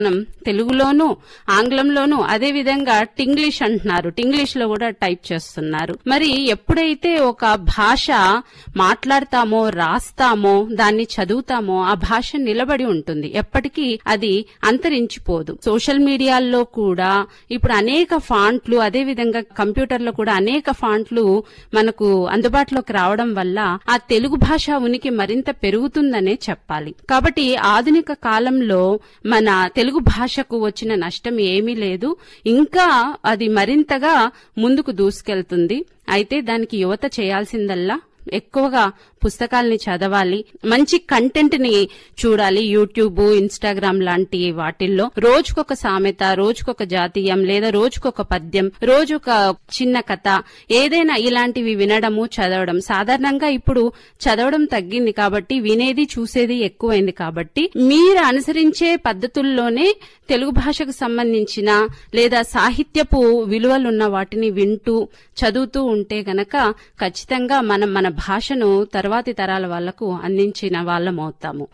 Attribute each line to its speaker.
Speaker 1: మనం తెలుగులోను ఆంగ్లంలోను అదే విధంగా టింగ్లీష్ అంటున్నారు టింగ్లీష్ లో కూడా టైప్ చేస్తున్నారు మరి ఎప్పుడైతే ఒక భాష మాట్లాడతామో రాస్తామో దాన్ని చదువుతామో ఆ భాష నిలబడి ఉంటుంది ఎప్పటికీ అది అంతరించిపోదు సోషల్ మీడియాల్లో కూడా ఇప్పుడు అనేక ఫాంట్లు అదే విధంగా కంప్యూటర్లో కూడా అనేక ఫాంట్లు మనకు అందుబాటులోకి రావడం వల్ల ఆ తెలుగు భాష ఉనికి మరింత పెరుగుతుందనే చెప్పాలి కాబట్టి ఆధునిక కాలంలో మన తెలుగు భాషకు వచ్చిన నష్టం ఏమీ లేదు ఇంకా అది మరింతగా ముందుకు దూసుకెళ్తుంది అయితే దానికి యువత చేయాల్సిందల్లా ఎక్కువగా పుస్తకాల్ని చదవాలి మంచి కంటెంట్ ని చూడాలి యూట్యూబ్ ఇన్స్టాగ్రామ్ లాంటి వాటిల్లో రోజుకొక సామెత రోజుకొక జాతీయం లేదా రోజుకొక పద్యం రోజుక చిన్న కథ ఏదైనా ఇలాంటివి వినడము చదవడం సాధారణంగా ఇప్పుడు చదవడం తగ్గింది కాబట్టి వినేది చూసేది ఎక్కువైంది కాబట్టి మీరు అనుసరించే పద్ధతుల్లోనే తెలుగు భాషకు సంబంధించిన లేదా సాహిత్యపు విలువలున్న వాటిని వింటూ చదువుతూ ఉంటే గనక ఖచ్చితంగా మనం మన భాషను తర్వాతి తరాల వాళ్లకు అందించిన వాళ్ళమవుతాము